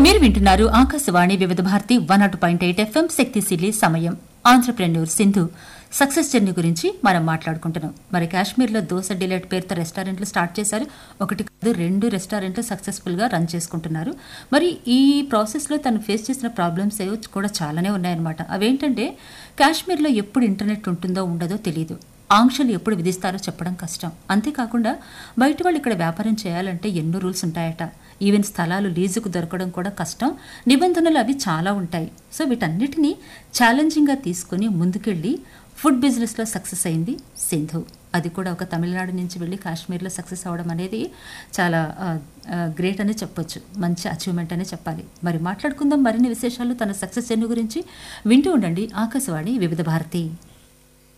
మీరు వింటున్నారు Akashvani Vividh Bharati one naught point eight FM శక్తిశీలి సమయం ఆంధ్రప్రెన్యూర్ సింధు సక్సెస్ జర్నీ గురించి మనం మాట్లాడుకుంటున్నాం మరి కాశ్మీర్లో దోశ డిలైట్ పేరుతో రెస్టారెంట్లు స్టార్ట్ చేశారు ఒకటి కాదు రెండు రెస్టారెంట్లు సక్సెస్ఫుల్గా రన్ చేసుకుంటున్నారు మరి ఈ ప్రాసెస్లో తను ఫేస్ చేసిన ప్రాబ్లమ్స్ ఏవో కూడా చాలానే ఉన్నాయన్నమాట అవేంటంటే కాశ్మీర్లో ఎప్పుడు ఇంటర్నెట్ ఉంటుందో ఉండదో తెలియదు ఆంక్షలు ఎప్పుడు విధిస్తారో చెప్పడం కష్టం అంతేకాకుండా బయట వాళ్ళు ఇక్కడ వ్యాపారం చేయాలంటే ఎన్నో రూల్స్ ఉంటాయట ఈవెన్ స్థలాలు లీజుకు దొరకడం కూడా కష్టం నిబంధనలు అవి చాలా ఉంటాయి సో వీటన్నిటినీ ఛాలెంజింగ్గా తీసుకుని ముందుకెళ్ళి ఫుడ్ బిజినెస్లో సక్సెస్ అయింది సింధు అది కూడా ఒక తమిళనాడు నుంచి వెళ్ళి కాశ్మీర్లో సక్సెస్ అవ్వడం అనేది చాలా గ్రేట్ అనే చెప్పొచ్చు మంచి అచీవ్మెంట్ అనే చెప్పాలి మరి మాట్లాడుకుందాం మరిన్ని విశేషాలు తన సక్సెస్ జర్నీ గురించి వింటూ ఉండండి ఆకాశవాణి వివిధ భారతి